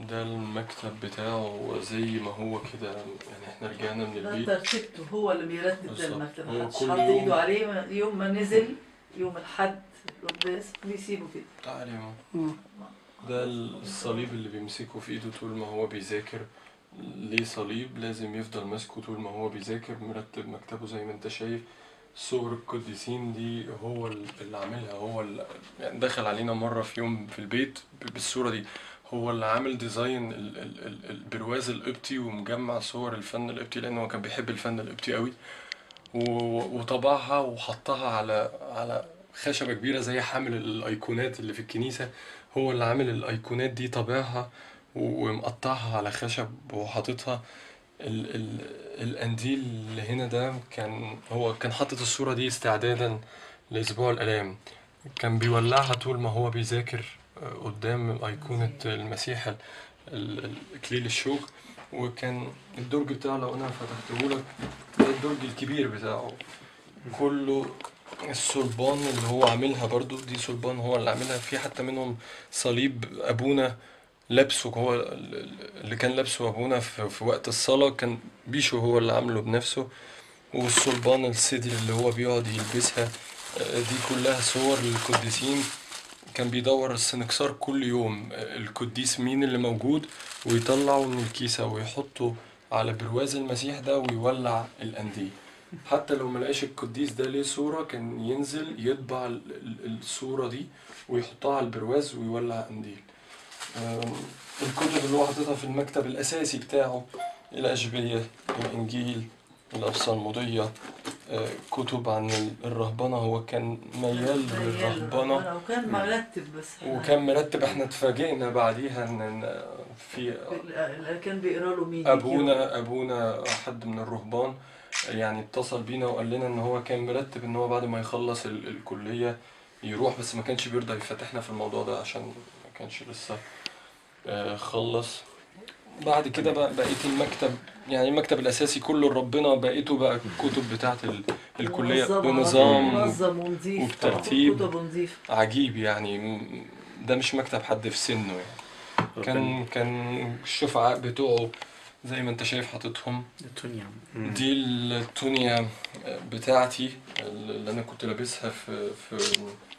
ده المكتب بتاعه زي ما هو كده يعني احنا رجعنا من ده البيت ترتيبته هو اللي بيرتب ده بالظبط. المكتب هو محدش كل حط يوم- ايده عليه يوم ما نزل يوم الحد القداس بيسيبه كده تعالى يا ماما ده الصليب اللي بيمسكه في ايده طول ما هو بيذاكر ليه صليب لازم يفضل ماسكه طول ما هو بيذاكر مرتب مكتبه زي ما انت شايف صور القديسين دي هو اللي عاملها هو اللي يعني دخل علينا مرة في يوم في البيت بالصورة دي هو اللي عامل ديزاين ال- ال- ال- البرواز القبطي ومجمع صور الفن القبطي لأنه هو كان بيحب الفن القبطي قوي و- وطبعها وحطها على على خشبة كبيرة زي حامل الأيقونات اللي في الكنيسة هو اللي عامل الأيقونات دي طابعها و- ومقطعها على خشب وحاططها ال ال القنديل اللي هنا ده كان هو كان حاطط الصورة دي استعدادا لأسبوع الآلام كان بيولعها طول ما هو بيذاكر آه، قدام أيقونة المسيح ال- ال- ال- إكليل الشوك وكان الدرج بتاعه لو أنا فتحته لك ده الدرج الكبير بتاعه كله الصلبان اللي هو عاملها برضو دي صلبان هو اللي عاملها في حتى منهم صليب أبونا لابسه هو اللي كان لابسه أبونا في, في وقت الصلاة كان بيشو هو اللي عامله بنفسه والصلبان الصدر اللي هو بيقعد يلبسها آه، دي كلها صور للقديسين كان بيدور السنكسار كل يوم آه، القديس مين اللي موجود ويطلعه من الكيسة ويحطه على برواز المسيح ده ويولع القنديل حتى لو ملقاش القديس ده ليه صورة كان ينزل يطبع ال- ال- الصورة دي ويحطها على البرواز ويولع قنديل آم، الكتب اللي هو حاططها في المكتب الأساسي بتاعه الأشبية الإنجيل الأبصالمودية آه، كتب عن ال- الرهبنة هو كان ميال للرهبنة وكان مرتب بس وكان مرتب احنا اتفاجئنا بعديها ان إن في اللي كان بيقرا له مين ابونا ابونا حد من الرهبان يعني اتصل بينا وقال لنا ان هو كان مرتب ان هو بعد ما يخلص ال- الكلية يروح بس ما كانش بيرضى يفتحنا في الموضوع ده عشان ما كانش لسه آه، خلص بعد كده بقى بقيت المكتب يعني المكتب الاساسي كله لربنا بقيته بقى الكتب بتاعت ال- الكلية منظمة، بنظام منظم ونظيف وبترتيب. كتب ونظيف عجيب يعني م- ده مش مكتب حد في سنه يعني كان كان الشفعاء بتوعه زي ما انت شايف حاططهم الدنيا دي التونيا بتاعتي اللي انا كنت لابسها في في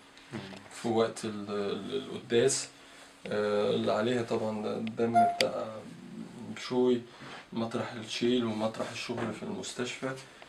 في وقت ال- ال- القداس آه، اللي عليها طبعا الدم بتاع بشوي مطرح الشيل ومطرح الشغل في المستشفى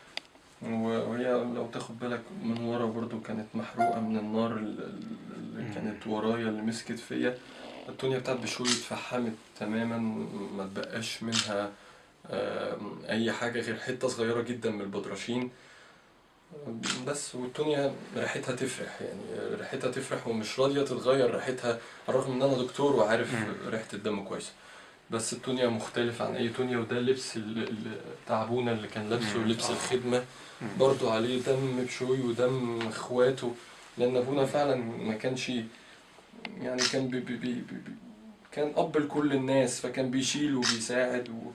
و- وهي لو تاخد بالك من ورا برضو كانت محروقة من النار ال- ال- اللي كانت ورايا اللي مسكت فيا التونيا بتاعت بشوي اتفحمت تماما ما تبقاش منها آم، اي حاجه غير حته صغيره جدا من البدرشين آم، بس والتونيا ريحتها تفرح يعني ريحتها تفرح ومش راضيه تتغير ريحتها على الرغم ان انا دكتور وعارف مم. ريحه الدم كويس بس التونيا مختلف عن اي تونيا وده اللبس ال- ال- بتاع ابونا اللي كان لابسه مم. لبس آه. الخدمه مم. برضو عليه دم بشوي ودم اخواته لان ابونا فعلا ما كانش يعني كان بي بي بي بي بي كان اب لكل الناس فكان بيشيل وبيساعد و...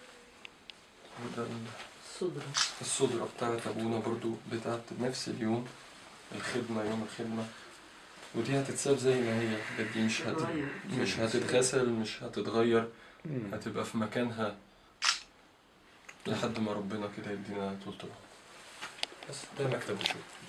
وده ال- صدرة الصدرة بتاعت أبونا برضو بتاعت نفس اليوم الخدمة يوم الخدمة ودي هتتساب زي ما هي الحاجات دي مش هت... صغير. مش هتتغسل مش هتتغير مم. هتبقى في مكانها لحد ما ربنا كده يدينا طول العمر بس ده مكتب بشوف